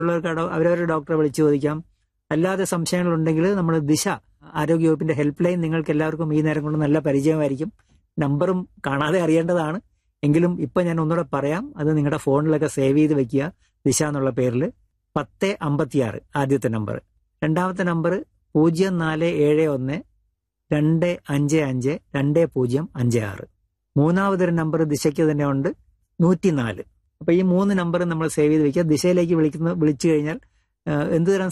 ഉള്ളവർക്ക് അവരവരുടെ ഡോക്ടറെ വിളിച്ചു ചോദിക്കാം അല്ലാതെ സംശയങ്ങളുണ്ടെങ്കിൽ നമ്മൾ ദിശ ആരോഗ്യവകുപ്പിന്റെ ഹെൽപ്പ് ലൈൻ നിങ്ങൾക്ക് എല്ലാവർക്കും ഈ നേരം കൊണ്ട് നല്ല പരിചയമായിരിക്കും നമ്പറും കാണാതെ അറിയേണ്ടതാണ് എങ്കിലും ഇപ്പൊ ഞാൻ ഒന്നുകൂടെ പറയാം അത് നിങ്ങളുടെ ഫോണിലൊക്കെ സേവ് ചെയ്ത് വെക്കുക ദിശ എന്നുള്ള പേരിൽ പത്ത് അമ്പത്തിയാറ് ആദ്യത്തെ നമ്പർ രണ്ടാമത്തെ നമ്പർ പൂജ്യം നാല് ഏഴ് ഒന്ന് രണ്ട് അഞ്ച് അഞ്ച് രണ്ട് പൂജ്യം അഞ്ച് ആറ് മൂന്നാമതൊരു നമ്പർ ദിശയ്ക്ക് തന്നെ ഉണ്ട് നൂറ്റിനാല് അപ്പൊ ഈ മൂന്ന് നമ്പർ നമ്മൾ സേവ് ചെയ്ത് വെക്കുക ദിശയിലേക്ക് വിളിക്കുന്ന വിളിച്ചു കഴിഞ്ഞാൽ എന്ത് തരം